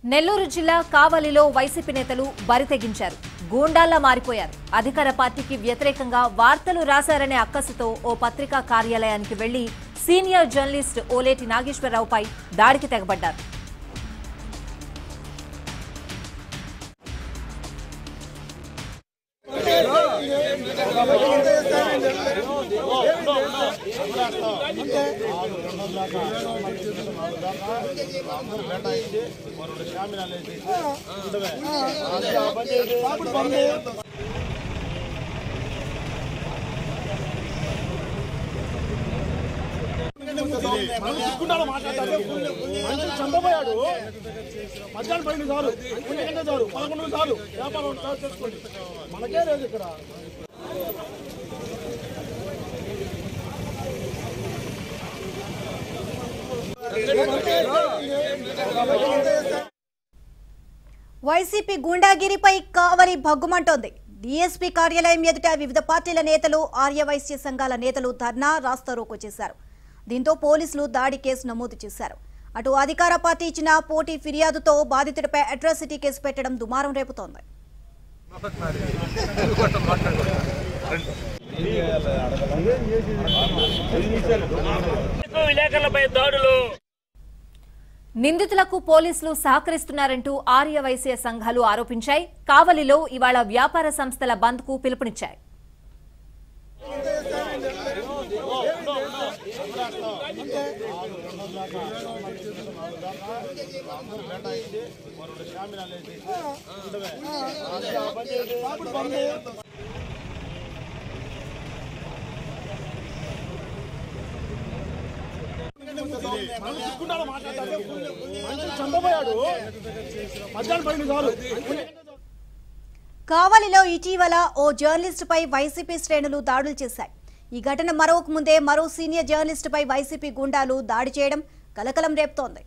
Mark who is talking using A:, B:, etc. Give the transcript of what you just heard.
A: నెల్లూరు జిల్లా కావలిలో వైసీపీ నేతలు బరితెగించారు గూండాల్లా మారిపోయారు అధికార పార్టీకి వ్యతిరేకంగా వార్తలు రాశారనే అక్కసుతో ఓ పత్రికా కార్యాలయానికి వెళ్లి సీనియర్ జర్నలిస్ట్ ఓలేటి నాగేశ్వరరావుపై దాడికి తెగబడ్డారు
B: చిక్కున్నాడు మాట్లాడతాడు మనిషి చంపబోయాడు మధ్యాహ్నం పన్నెండు చాలు ఒంటి గంట చాలు పదకొండు చాలు వ్యాపారం చాలు చేసుకోండి మనకే లేదు ఇక్కడ
C: వైసీపీ గూండాగిరిపై కావలి భగ్గుమంటోంది డీఎస్పీ కార్యాలయం ఎదుట వివిధ పార్టీల నేతలు ఆర్యవైశ్య సంఘాల నేతలు ధర్నా రాస్తారోకో చేశారు దీంతో పోలీసులు దాడి కేసు నమోదు చేశారు అటు అధికార పార్టీ ఇచ్చిన పోటీ ఫిర్యాదుతో బాధితుడిపై అట్రాసిటీ కేసు పెట్టడం దుమారం రేపుతోంది
D: విలేకరులపై దాడులు
A: నిందితులకు పోలీసులు సహకరిస్తున్నారంటూ ఆర్య వైశ్య సంఘాలు ఆరోపించాయి కావలిలో ఇవాళ వ్యాపార సంస్థల బంద్కు పిలుపునిచ్చాయి
B: చిక్కున్నాడు మాట్లాడతాడు మనిషి చంపబోయాడు మధ్యాహ్నం పన్నెండు చాలు ఒంటి గంట చాలు
C: కావలిలో ఇటీవల ఓ జర్నలిస్టుపై వైసీపీ శ్రేణులు దాడులు చేశాయి ఈ ఘటన మరొక ముందే మరో సీనియర్ జర్నలిస్టుపై వైసీపీ గుండాలు దాడి చేయడం కలకలం రేపుతోంది